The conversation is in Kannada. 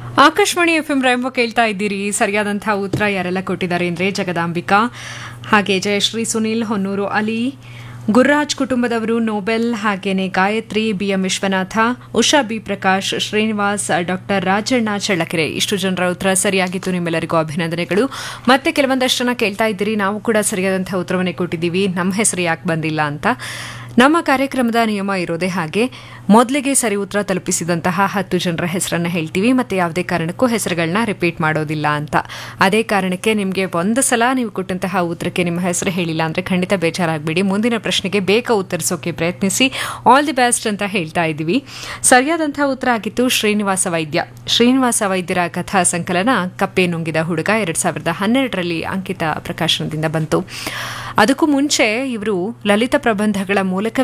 ಆಕಾಶವಾಣಿ ಎಫ್ ಎಂ ರೈಂಬ ಕೇಳ್ತಾ ಇದ್ದೀರಿ ಸರಿಯಾದಂತಹ ಉತ್ತರ ಯಾರೆಲ್ಲ ಕೊಟ್ಟಿದ್ದಾರೆ ಅಂದ್ರೆ ಜಗದಾಂಬಿಕಾ ಹಾಗೆ ಜಯಶ್ರೀ ಸುನಿಲ್ ಹೊನ್ನೂರು ಅಲಿ ಗುರ್ರಾಜ್ ಕುಟುಂಬದವರು ನೋಬೆಲ್ ಹಾಗೇನೆ Gayatri BM Vishwanatha Usha B Prakash Srinivas doctor Rajanna Challakere ಇಷ್ಟು ಜನರ ಉತ್ತರ ಸರಿಯಾಗಿತ್ತು ನಿಮ್ಮೆಲ್ಲರಿಗೂ ಅಭಿನಂದನೆಗಳು ಮತ್ತೆ ಕೆಲವೊಂದಷ್ಟು ಜನ ಕೇಳ್ತಾ ಇದ್ದೀರಿ ನಾವು ಕೂಡ ಸರಿಯಾದಂತಹ ಉತ್ತರವನ್ನೇ ಕೊಟ್ಟಿದ್ದೀವಿ ನಮ್ಮ ಹೆಸರು ಯಾಕೆ ಬಂದಿಲ್ಲ ಅಂತ ನಮ್ಮ ಕಾರ್ಯಕ್ರಮದ ನಿಯಮ ಇರೋದೇ ಹಾಗೆ ಮೊದಲಿಗೆ ಸರಿ ಉತ್ತರ ತಲುಪಿಸಿದಂತಹ ಹತ್ತು ಜನರ ಹೆಸರನ್ನ ಹೇಳ್ತೀವಿ ಮತ್ತೆ ಯಾವುದೇ ಕಾರಣಕ್ಕೂ ಹೆಸರುಗಳನ್ನ ರಿಪೀಟ್ ಮಾಡೋದಿಲ್ಲ ಅಂತ ಅದೇ ಕಾರಣಕ್ಕೆ ನಿಮಗೆ ಒಂದು ಸಲ ನೀವು ಕೊಟ್ಟಂತಹ ಉತ್ತರಕ್ಕೆ ನಿಮ್ಮ ಹೆಸರು ಹೇಳಿಲ್ಲ ಅಂದ್ರೆ ಖಂಡಿತ ಬೇಜಾರಾಗಬೇಡಿ ಮುಂದಿನ ಪ್ರಶ್ನೆಗೆ ಬೇಗ ಉತ್ತರಿಸೋಕೆ ಪ್ರಯತ್ನಿಸಿ ಆಲ್ ದಿ ಬೆಸ್ಟ್ ಅಂತ ಹೇಳ್ತಾ ಇದ್ದೀವಿ ಸರಿಯಾದಂತಹ ಉತ್ತರ ಆಗಿತ್ತು ಶ್ರೀನಿವಾಸ ವೈದ್ಯ ಶ್ರೀನಿವಾಸ ವೈದ್ಯರ ಕಥಾ ಸಂಕಲನ ಕಪ್ಪೆ ನುಂಗಿದ ಹುಡುಗ ಎರಡ್ ಸಾವಿರದ ಹನ್ನೆರಡರಲ್ಲಿ ಅಂಕಿತ ಪ್ರಕಾಶನದಿಂದ ಬಂತು ಅದಕ್ಕೂ ಮುಂಚೆ ಇವರು ಲಲಿತ ಪ್ರಬಂಧಗಳ ಮೂಲಕ